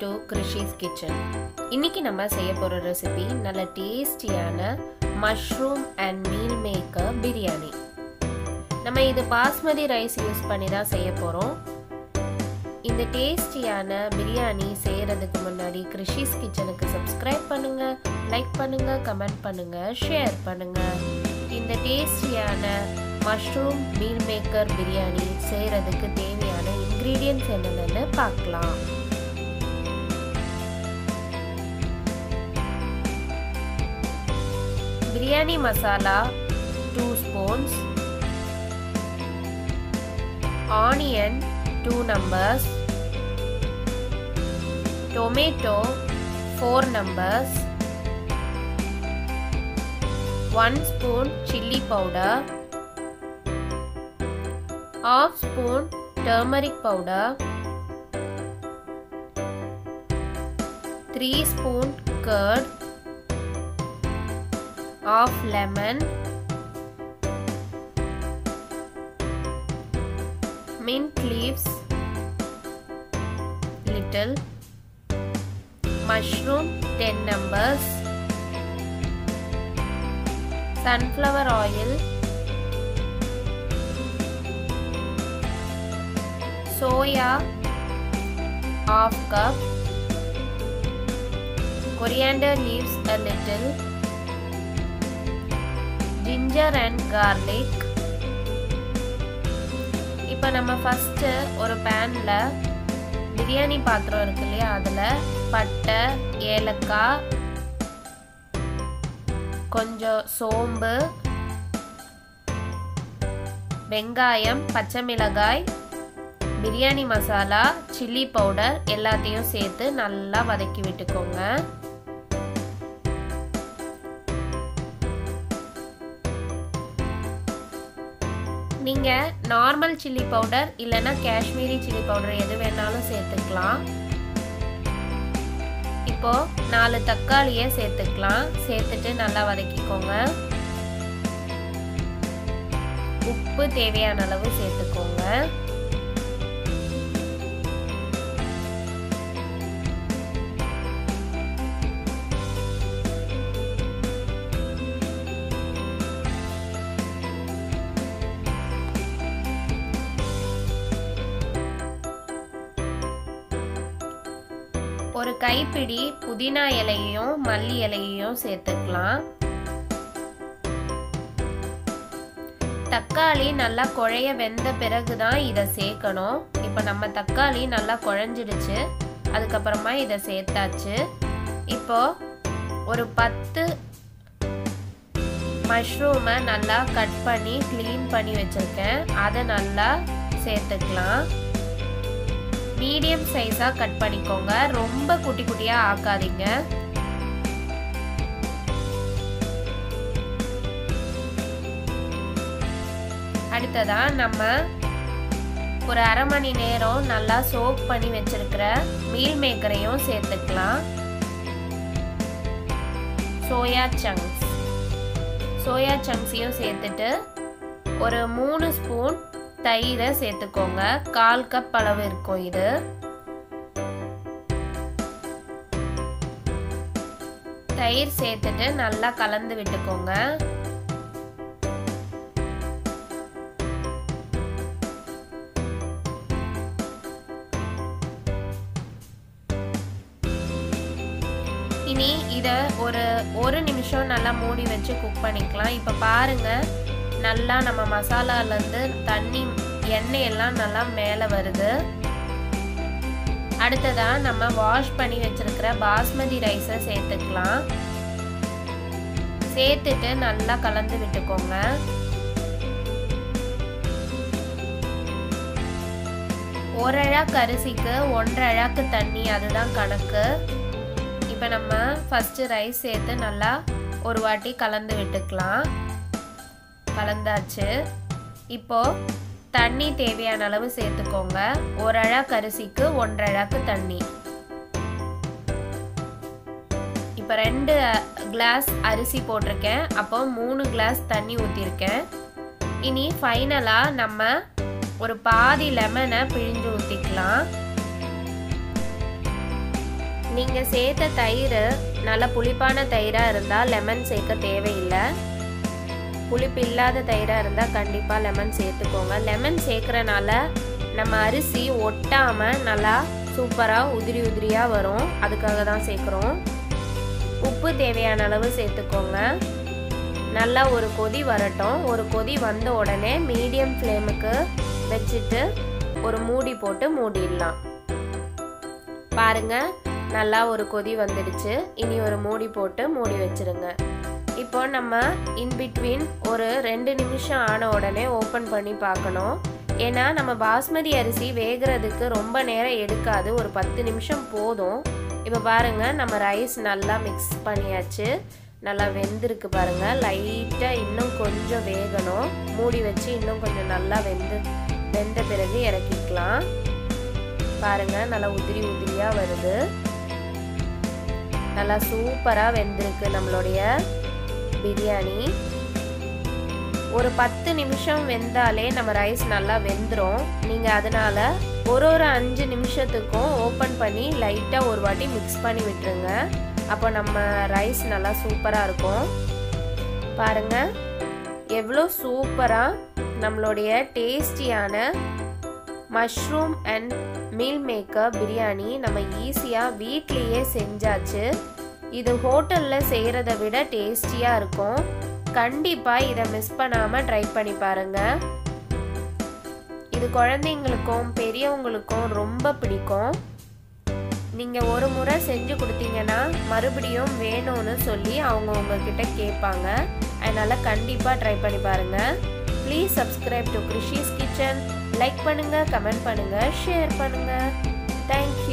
to Krishi's kitchen இன்னைக்கு நம்ம செய்ய போகிற ரெசிபி நல்ல டேஸ்டியான mushroom and meal maker biryani நம்ம இது பாஸ்மதி ரைஸ் யூஸ் பண்ணி தான் செய்ய போகிறோம் இந்த டேஸ்டியான பிரியாணி செய்யறதுக்கு முன்னாடி கிருஷிஸ் கிச்சனுக்கு சப்ஸ்கிரைப் பண்ணுங்க லைக் பண்ணுங்க கமெண்ட் பண்ணுங்க ஷேர் பண்ணுங்க இந்த டேஸ்டியான மஷ்ரூம் மீல் மேக்கர் பிரியாணி செய்யறதுக்கு தேவையான இன்க்ரீடியன்ட்ஸ் என்னென்னு பார்க்கலாம் biryani masala two spoons onion two numbers tomato four numbers one spoon chilli powder half spoon turmeric powder 3 spoon curd half lemon mint leaves little mushroom 10 numbers sunflower oil soya half cup coriander leaves a little ginger and garlic இப்போ நம்ம first ஒரு பேனில் பிரியாணி பாத்திரம் இருக்கு இல்லையா அதில் பட்டை ஏலக்காய் கொஞ்சம் சோம்பு வெங்காயம் பச்சை மிளகாய் பிரியாணி மசாலா சில்லி பவுடர் எல்லாத்தையும் சேர்த்து நல்லா வதக்கி விட்டுக்கோங்க நீங்க நார்மல் சில்லி பவுடர் இல்லைன்னா காஷ்மீரி சில்லி பவுடர் எது வேணாலும் சேர்த்துக்கலாம் இப்போ நாலு தக்காளியை சேர்த்துக்கலாம் சேர்த்துட்டு நல்லா வதக்கிக்கோங்க உப்பு தேவையான அளவு சேர்த்துக்கோங்க ஒரு கைப்பிடி புதினா இலையையும் மல்லி இலையையும் சேர்த்துக்கலாம் தக்காளி நல்லா குழைய வெந்த பிறகு தான் இதை சேர்க்கணும் இப்போ நம்ம தக்காளி நல்லா குழஞ்சிடுச்சு அதுக்கப்புறமா இதை சேர்த்தாச்சு இப்போ ஒரு பத்து மஷ்ரூமை நல்லா கட் பண்ணி க்ளீன் பண்ணி வச்சுருக்கேன் அதை நல்லா சேர்த்துக்கலாம் மீடியம் சைஸாக கட் பண்ணிக்கோங்க ரொம்ப குட்டி குட்டியாக ஆக்காதீங்க அடுத்ததா நம்ம ஒரு அரை மணி நேரம் நல்லா சோப் பண்ணி வச்சிருக்கிற மீல் மேக்கரையும் சேர்த்துக்கலாம் சோயா சங்க்ஸ் சோயா சங்க்ஸையும் சேர்த்துட்டு ஒரு மூணு ஸ்பூன் தயிரை சேர்த்துக்கோங்க கால் கப் அளவு இருக்கும் இது தயிர் சேர்த்துட்டு நல்லா கலந்து விட்டுக்கோங்க இனி இதை ஒரு ஒரு நிமிஷம் நல்லா மூடி வச்சு குக் பண்ணிக்கலாம் இப்போ பாருங்க நல்லா நம்ம மசாலாலேருந்து தண்ணி எண்ணெய் எல்லாம் நல்லா மேலே வருது அடுத்ததா நம்ம வாஷ் பண்ணி வச்சிருக்கிற பாஸ்மதி ரைஸை சேர்த்துக்கலாம் சேர்த்துட்டு நல்லா கலந்து விட்டுக்கோங்க ஒரு அழாக்கு அரிசிக்கு ஒன்றரை அழாக்கு தண்ணி அதுதான் கணக்கு இப்போ நம்ம ஃபஸ்ட்டு ரைஸ் சேர்த்து நல்லா ஒரு வாட்டி கலந்து விட்டுக்கலாம் கலந்தாச்சு இப்போ தண்ணி தேவையான அளவு சேர்த்துக்கோங்க ஒரு அழாக்கு அரிசிக்கு ஒன்றரை அழாக்கு தண்ணி இப்போ ரெண்டு கிளாஸ் அரிசி போட்டிருக்கேன் அப்போ மூணு கிளாஸ் தண்ணி ஊற்றிருக்கேன் இனி ஃபைனலாக நம்ம ஒரு பாதி லெமனை பிழிஞ்சு ஊற்றிக்கலாம் நீங்கள் சேர்த்த தயிர் நல்ல புளிப்பான தயிராக இருந்தால் லெமன் சேர்க்க தேவையில்லை புளிப்பு இல்லாத தயிராக இருந்தால் கண்டிப்பாக லெமன் சேர்த்துக்கோங்க லெமன் சேர்க்குறனால நம்ம அரிசி ஒட்டாமல் நல்லா சூப்பராக உதிரி உதிரியாக வரும் அதுக்காக தான் சேர்க்குறோம் உப்பு தேவையான அளவு சேர்த்துக்கோங்க நல்லா ஒரு கொதி வரட்டும் ஒரு கொதி வந்த உடனே மீடியம் ஃப்ளேமுக்கு வச்சுட்டு ஒரு மூடி போட்டு மூடிடலாம் பாருங்க நல்லா ஒரு கொதி வந்துடுச்சு இனி ஒரு மூடி போட்டு மூடி வச்சிருங்க இப்போ நம்ம இன்பிட்வீன் ஒரு ரெண்டு நிமிஷம் ஆன உடனே ஓப்பன் பண்ணி பார்க்கணும் ஏன்னா நம்ம பாஸ்மதி அரிசி வேகிறதுக்கு ரொம்ப நேரம் எடுக்காது ஒரு பத்து நிமிஷம் போதும் இப்போ பாருங்க நம்ம ரைஸ் நல்லா மிக்ஸ் பண்ணியாச்சு நல்லா வெந்திருக்கு பாருங்க லைட்டாக இன்னும் கொஞ்சம் வேகணும் மூடி வச்சு இன்னும் கொஞ்சம் நல்லா வெந்து வெந்த பிறகு இறக்கிக்கலாம் பாருங்க நல்லா உதிரி உதிரியா வருது நல்லா சூப்பரா வெந்திருக்கு நம்மளுடைய பிரியாணி ஒரு பத்து நிமிஷம் வெந்தாலே நம்ம ரைஸ் நல்லா வெந்துடும் நீங்கள் அதனால ஒரு ஒரு அஞ்சு நிமிஷத்துக்கும் ஓப்பன் பண்ணி லைட்டாக ஒரு வாட்டி மிக்ஸ் பண்ணி விட்டுருங்க அப்போ நம்ம ரைஸ் நல்லா சூப்பராக இருக்கும் பாருங்க எவ்வளோ சூப்பராக நம்மளுடைய டேஸ்டியான mushroom and meal maker biryani நம்ம ஈஸியாக வீட்லேயே செஞ்சாச்சு இது ஹோட்டலில் செய்கிறத விட டேஸ்டியாக இருக்கும் கண்டிப்பாக இதை மிஸ் பண்ணாமல் ட்ரை பண்ணி பாருங்கள் இது குழந்தைங்களுக்கும் பெரியவங்களுக்கும் ரொம்ப பிடிக்கும் நீங்கள் ஒரு முறை செஞ்சு கொடுத்தீங்கன்னா மறுபடியும் வேணும்னு சொல்லி அவங்க உங்ககிட்ட கேட்பாங்க அதனால் கண்டிப்பாக ட்ரை பண்ணி பாருங்கள் please subscribe to Krishi's kitchen like பண்ணுங்கள் கமெண்ட் பண்ணுங்கள் ஷேர் பண்ணுங்கள் தேங்க்யூ